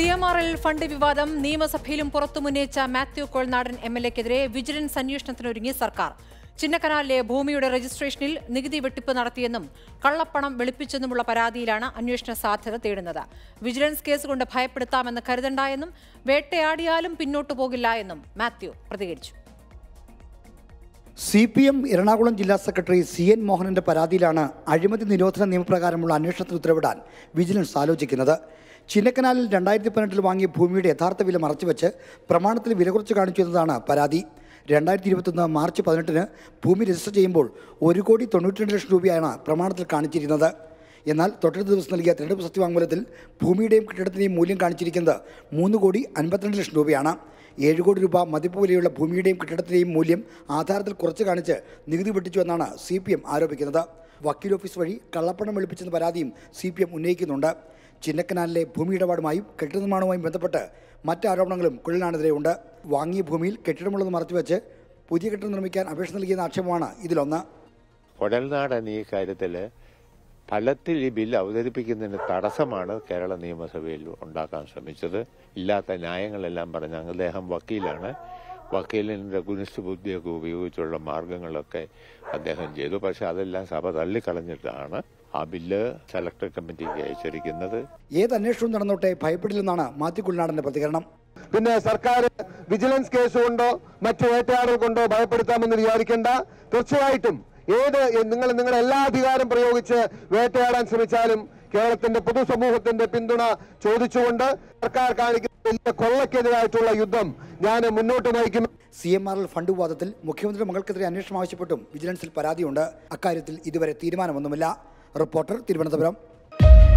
C M R L fund വിവാദം നിയമസഭയിലും പുറത്തുമുന്നയിച്ച മാത്യു കോൾനാടൻ എം എൽ എക്കെതിരെ വിജിലൻസ് അന്വേഷണത്തിനൊരുങ്ങി സർക്കാർ ചിന്നക്കനാലിലെ ഭൂമിയുടെ രജിസ്ട്രേഷനിൽ നികുതി വെട്ടിപ്പ് നടത്തിയെന്നും കള്ളപ്പണം വെളുപ്പിച്ചെന്നുമുള്ള പരാതിയിലാണ് അന്വേഷണ സാധ്യത തേടുന്നത് വിജിലൻസ് കേസ് കൊണ്ട് ഭയപ്പെടുത്താമെന്ന് കരുതണ്ട എന്നും വേട്ടയാടിയാലും പിന്നോട്ടു പോകില്ല എന്നും മാത്യു പ്രതികരിച്ചു സി പി എം എറണാകുളം ജില്ലാ സെക്രട്ടറി സി എൻ മോഹനന്റെ പരാതിയിലാണ് അഴിമതി നിരോധന നിയമപ്രകാരമുള്ള അന്വേഷണത്തിന് ഉത്തരവിടാൻ വിജിലൻസ് ആലോചിക്കുന്നത് ചിന്നക്കനാലിൽ രണ്ടായിരത്തി പതിനെട്ടിൽ വാങ്ങിയ ഭൂമിയുടെ യഥാർത്ഥ വില മറച്ചുവെച്ച് പ്രമാണത്തിൽ വില കുറച്ച് കാണിച്ചു എന്നതാണ് പരാതി രണ്ടായിരത്തി ഇരുപത്തൊന്ന് മാർച്ച് പതിനെട്ടിന് ഭൂമി രജിസ്റ്റർ ചെയ്യുമ്പോൾ ഒരു കോടി തൊണ്ണൂറ്റി രണ്ട് ലക്ഷം രൂപയാണ് പ്രമാണത്തിൽ കാണിച്ചിരുന്നത് എന്നാൽ തൊട്ടടുത്ത ദിവസം നൽകിയ തെരഞ്ഞെടുപ്പ് സത്യവാങ്മൂലത്തിൽ ഭൂമിയുടെയും കെട്ടിടത്തിൻ്റെയും മൂല്യം കാണിച്ചിരിക്കുന്നത് മൂന്ന് കോടി അൻപത്തിരണ്ട് ലക്ഷം രൂപയാണ് ഏഴ് കോടി രൂപ മതിപ്പ് വിലയുള്ള ഭൂമിയുടെയും കെട്ടിടത്തിൻ്റെയും മൂല്യം ആധാരത്തിൽ കുറച്ച് കാണിച്ച് നികുതി വെട്ടിച്ചു എന്നാണ് സി പി എം ആരോപിക്കുന്നത് വക്കീൽ ഓഫീസ് വഴി കള്ളപ്പണം വെളുപ്പിച്ചെന്ന പരാതിയും സി പി എം ഉന്നയിക്കുന്നുണ്ട് ചിന്നക്കനാലിലെ ഭൂമി ഇടപാടുമായും കെട്ടിട നിർമ്മാണവുമായും ബന്ധപ്പെട്ട് മറ്റ് ആരോപണങ്ങളും കുഴലിനാണെതിരെയുണ്ട് വാങ്ങിയ ഭൂമിയിൽ കെട്ടിടമുള്ളത് മറച്ചുവെച്ച് പുതിയ കെട്ടിടം നിർമ്മിക്കാൻ അപേക്ഷ നൽകിയെന്ന ആക്ഷേപമാണ് ഇതിലൊന്ന് കുഴൽനാടൻ ഈ കാര്യത്തിൽ ഫലത്തിൽ ഈ ബില്ല് അവതരിപ്പിക്കുന്നതിന് തടസ്സമാണ് കേരള നിയമസഭയിൽ ഉണ്ടാക്കാൻ ശ്രമിച്ചത് ഇല്ലാത്ത ന്യായങ്ങളെല്ലാം പറഞ്ഞ് അദ്ദേഹം വക്കീലാണ് വക്കീലിൻ്റെ ഗുണിഷ്ഠ ബുദ്ധിയൊക്കെ ഉപയോഗിച്ചുള്ള മാർഗങ്ങളൊക്കെ അദ്ദേഹം ചെയ്തു പക്ഷെ അതെല്ലാം സഭ തള്ളിക്കളഞ്ഞിട്ടാണ് ആ ബില്ല് സെലക്ടർ കമ്മിറ്റിക്ക് അയച്ചിരിക്കുന്നത് ഏത് അന്വേഷണവും നടന്നോട്ടെ ഭയപ്പെടില്ലെന്നാണ് മാത്യു കുൾനാടന്റെ പ്രതികരണം പിന്നെ സർക്കാർ വിജിലൻസ് കേസ് കൊണ്ടോ മറ്റു വേട്ടയാടൽ കൊണ്ടോ ഭയപ്പെടുത്താമെന്ന് വിചാരിക്കേണ്ട തീർച്ചയായിട്ടും ഏത് നിങ്ങൾ നിങ്ങളുടെ എല്ലാ അധികാരം പ്രയോഗിച്ച് വേട്ടയാടാൻ ശ്രമിച്ചാലും കേരളത്തിന്റെ പൊതുസമൂഹത്തിന്റെ പിന്തുണ ചോദിച്ചുകൊണ്ട് സർക്കാർ കാണിക്കുന്ന വലിയ കൊള്ളക്കെതിരായിട്ടുള്ള യുദ്ധം ഞാൻ മുന്നോട്ട് നയിക്കും C M R L fund വിവാദത്തിൽ മുഖ്യമന്ത്രിയുടെ മകൾക്കെതിരെ അന്വേഷണം ആവശ്യപ്പെട്ടും വിജിലൻസിൽ പരാതിയുണ്ട് അക്കാര്യത്തിൽ ഇതുവരെ തീരുമാനമൊന്നുമില്ല റിപ്പോർട്ടർ തിരുവനന്തപുരം